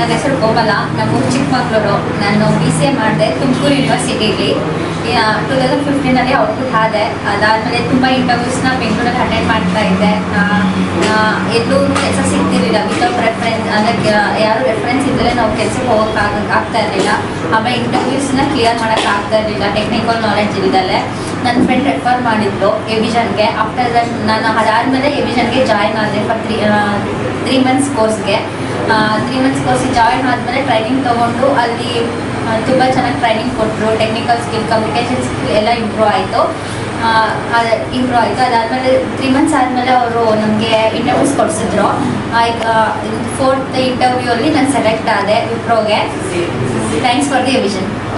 ನನ್ನ ಹೆಸರು ಕೋಮಲ ನಮ್ಮೂರು ಚಿಕ್ಕಮಗಳೂರು ನಾನು ಬಿ ಸಿ ಎ ಮಾಡಿದೆ ತುಮಕೂರು ಯೂನಿವರ್ಸಿಟಿಲಿ ಟೂ ತೌಸಂಡ್ ಫಿಫ್ಟೀನಲ್ಲಿ ಔಟ್ಪುಟ್ ಆದೆ ಅದಾದಮೇಲೆ ತುಂಬ ಇಂಟರ್ವ್ಯೂಸ್ನ ಬೆಂಗಳೂರಲ್ಲಿ ಅಟೆಂಡ್ ಮಾಡ್ತಾ ಇದ್ದೆ ಆ, ಆ, ಎಲ್ಲೂ ಕೆಲಸ ಸಿಗ್ತಿರ್ಲಿಲ್ಲ ವಿತೌಟ್ ರೆಫರೆನ್ಸ್ ಅಂದರೆ ಯಾರು ರೆಫರೆನ್ಸ್ ಇದ್ದರೆ ನಾವು ಕೆಲಸಕ್ಕೆ ಹೋಗೋಕ್ಕಾಗ ಆಗ್ತಾ ಇರಲಿಲ್ಲ ಆಮೇಲೆ ಇಂಟರ್ವ್ಯೂಸ್ನ ಕ್ಲಿಯರ್ ಮಾಡೋಕ್ಕೆ ಆಗ್ತಾ ಇರಲಿಲ್ಲ ಟೆಕ್ನಿಕಲ್ ನಾಲೆಡ್ಜ್ ಇಲ್ದಲೆ ನನ್ನ ಫ್ರೆಂಡ್ ರೆಫರ್ ಮಾಡಿದ್ರು ಎವಿಷನ್ಗೆ ಆಫ್ಟರ್ ದಟ್ ನಾನು ಅದಾದಮೇಲೆ ಎವಿಷನ್ಗೆ ಜಾಯ್ನ್ ಆದೆ ಫರ್ ತ್ರೀ ತ್ರೀ ಮಂತ್ಸ್ ಕೋರ್ಸ್ಗೆ ತ್ರೀ ಮಂತ್ಸ್ ಕೋರ್ಸಿಗೆ ಜಾಯ್ನ್ ಆದಮೇಲೆ ಟ್ರೈನಿಂಗ್ ತೊಗೊಂಡು ಅಲ್ಲಿ ತುಂಬ ಚೆನ್ನಾಗಿ ಟ್ರೈನಿಂಗ್ ಕೊಟ್ಟರು ಟೆಕ್ನಿಕಲ್ ಸ್ಕಿಲ್ ಕಮ್ಯುನಿಕೇಷನ್ ಸ್ಕಿಲ್ ಎಲ್ಲ ಇಂಪ್ರೂವ್ ಆಯಿತು ಇಂಪ್ರೂವ್ ಆಯಿತು ಅದಾದಮೇಲೆ ತ್ರೀ ಮಂತ್ಸ್ ಆದಮೇಲೆ ಅವರು ನಮಗೆ ಇಂಟರ್ವ್ಯೂಸ್ ಕೊಡಿಸಿದ್ರು ಈಗ ಫೋರ್ತ್ ಇಂಟರ್ವ್ಯೂ ಅಲ್ಲಿ ನಾನು ಸೆಲೆಕ್ಟ್ ಆದೆ ವಿಪ್ರೋಗೆ ಥ್ಯಾಂಕ್ಸ್ ಫಾರ್ ದಿ ವಿಷನ್